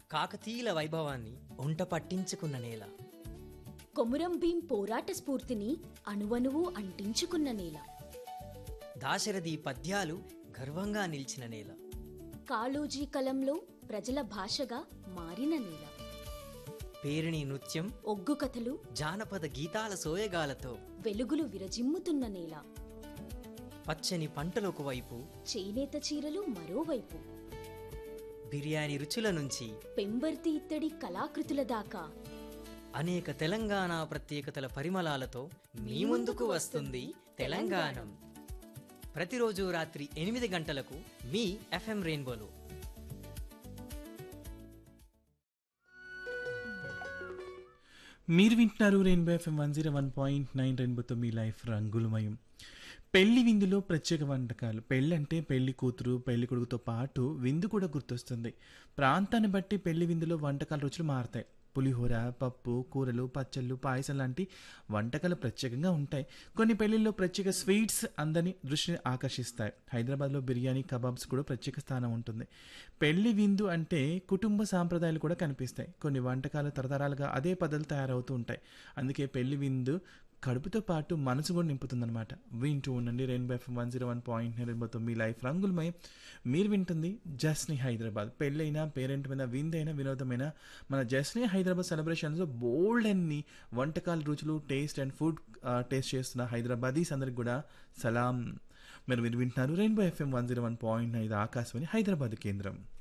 కాకతీయుల వైభవాన్ని ఒంట పట్టించుకున్న నేల కొమురం భీం పోరాట స్ఫూర్తిని అణువణువు అంటించుకున్న నేల దాశరథి పద్యాలు గర్వంగా నిలిచిన నేల కాళోజీ కలంలో ప్రజల భాషగా మారిన నేల పేరిణి నృత్యం ఒగ్గు కథలు జానపద గీతాల సోయగాలతో వెలుగులు విరజిమ్ముతున్న నేల పచ్చని పంటలొక వైపు చేనేత చీరలు మరోవైపు బిర్యానీ రుచుల నుంచి పెంబర్తి ఇత్తడి కళాకృతుల దాకా అనేక తెలంగాణ ప్రత్యేకతల పరిమళాలతో మీ ముందుకు వస్తుంది తెలంగాణం ప్రతిరోజు రాత్రి ఎనిమిది గంటలకు మీ ఎఫ్ఎం రెయిన్బోలో మీరు వింటున్నారు rainbow FM one zero one point nine రెయిన్బోతో మీ లైఫ్ రంగులమయం పెళ్లి విందులో ప్రత్యేక వంటకాలు పెళ్ళి అంటే పెళ్లి కూతురు పెళ్లి కొడుకుతో పాటు విందు కూడా గుర్తొస్తుంది ప్రాంతాన్ని బట్టి పెళ్లి విందులో వంటకాల రుచులు మారుతాయి పులిహోర పప్పు కూరలు పచ్చళ్ళు పాయసం లాంటి వంటకాలు ప్రత్యేకంగా ఉంటాయి కొన్ని పెళ్లిల్లో ప్రత్యేక స్వీట్స్ అందరినీ దృష్టిని ఆకర్షిస్తాయి హైదరాబాద్లో బిర్యానీ కబాబ్స్ కూడా ప్రత్యేక స్థానం ఉంటుంది పెళ్లి విందు అంటే కుటుంబ సాంప్రదాయాలు కూడా కనిపిస్తాయి కొన్ని వంటకాలు తరతరాలుగా అదే పద్ధతులు తయారవుతూ ఉంటాయి అందుకే పెళ్లి విందు కడుపుతో పాటు మనసు కూడా నింపుతుందన్నమాట వింటూ ఉండండి rainbow FM one zero one point రెయిన్బోతో మీ లైఫ్ రంగులమై మీరు వింటుంది జస్ని హైదరాబాద్ పెళ్ళైనా పేరెంట్ మీద విందైనా వినోదమైన మన జస్ని హైదరాబాద్ సెలబ్రేషన్స్లో బోల్డ్ అన్ని వంటకాల రుచులు టేస్ట్ అండ్ ఫుడ్ టేస్ట్ చేస్తున్న హైదరాబాదీస్ అందరికి కూడా సలాం మీరు మీరు వింటున్నారు rainbow FM one zero one point ఐదు ఆకాశవాణి హైదరాబాద్ కేంద్రం